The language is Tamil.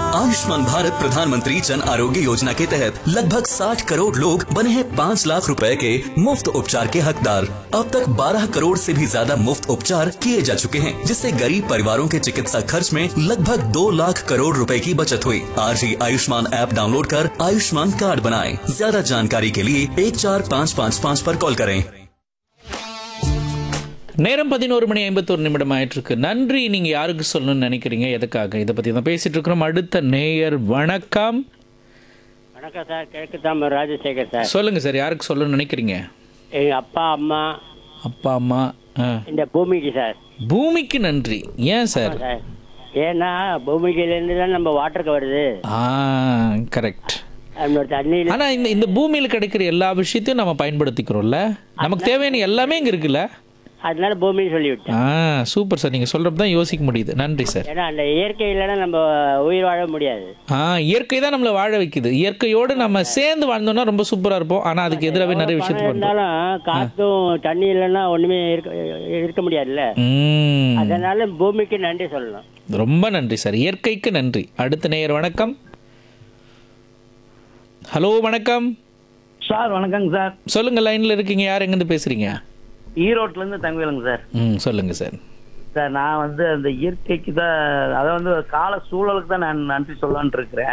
आयुष्मान भारत प्रधानमंत्री जन आरोग्य योजना के तहत लगभग 60 करोड़ लोग बने हैं 5 लाख रुपए के मुफ्त उपचार के हकदार अब तक 12 करोड़ से भी ज्यादा मुफ्त उपचार किए जा चुके हैं जिससे गरीब परिवारों के चिकित्सा खर्च में लगभग 2 लाख करोड़ रुपए की बचत हुई आज ही आयुष्मान ऐप डाउनलोड कर आयुष्मान कार्ड बनाएं ज्यादा जानकारी के लिए एक चार पाँच पाँच पाँच पर कॉल करें நேரம் பதினோரு மணி ஐம்பத்தோரு நிமிடம் ஆயிட்டிருக்கு நன்றி நீங்க யாருக்கு சொல்லணும்னு நினைக்கிறீங்க எதுக்காக இதை பத்தி தான் பேசிட்டு இருக்கிறோம் அடுத்த நேயர் வணக்கம் வணக்கம் சார் கிழக்கு தாமர் ராஜசேகர் சார் சொல்லுங்க சார் யாருக்கு சொல்லணும்னு நினைக்கிறீங்க எங்கள் அப்பா அம்மா அப்பா அம்மா ஆ. இந்த பூமிக்கு சார் பூமிக்கு நன்றி ஏன் சார் சார் ஏன்னா பூமிக்கிலேருந்து தான் நம்ம வாட்டருக்கு வருது ஆ கரெக்ட் நம்மளோட தண்ணியில் ஆனா இந்த இந்த பூமியில கிடைக்கிற எல்லா விஷயத்தையும் நம்ம பயன்படுத்திக்கிறோம்ல நமக்கு தேவையான எல்லாமே இங்க இருக்குல்ல அதனால பூமின்னு சொல்லிவிட்டேன் ஆ சூப்பர் சார் நீங்க சொல்றப்ப தான் யோசிக்க முடியுது நன்றி சார் ஏன்னா அந்த இயற்கை இல்லைன்னா நம்ம உயிர் வாழ முடியாது ஆ இயற்கை தான் நம்மளை வாழ வைக்குது இயற்கையோடு நம்ம சேர்ந்து வாழ்ந்தோம்னா ரொம்ப சூப்பரா இருப்போம் ஆனா அதுக்கு எதிராகவே நிறைய விஷயத்தை பணம் பண்றோம் இருந்தாலும் காத்தும் தண்ணி இல்லைன்னா ஒண்ணுமே இருக்க இருக்க முடியாதுல்ல ம் அதனால பூமிக்கு நன்றி சொல்லணும் ரொம்ப நன்றி சார் இயற்கைக்கு நன்றி அடுத்த நேயர் வணக்கம் ஹலோ வணக்கம் சார் வணக்கங்க சார் சொல்லுங்க லைன்ல இருக்கீங்க யார் எங்கேருந்து பேசுறீங்க ஈரோட்ல இருந்து தங்கவேலுங்க சார் ம் சொல்லுங்க சார் சார் நான் வந்து அந்த இயற்கைக்கு தான் அதை வந்து கால சூழலுக்கு தான் நான் நன்றி சொல்லலான்ட்டு இருக்கிறேன்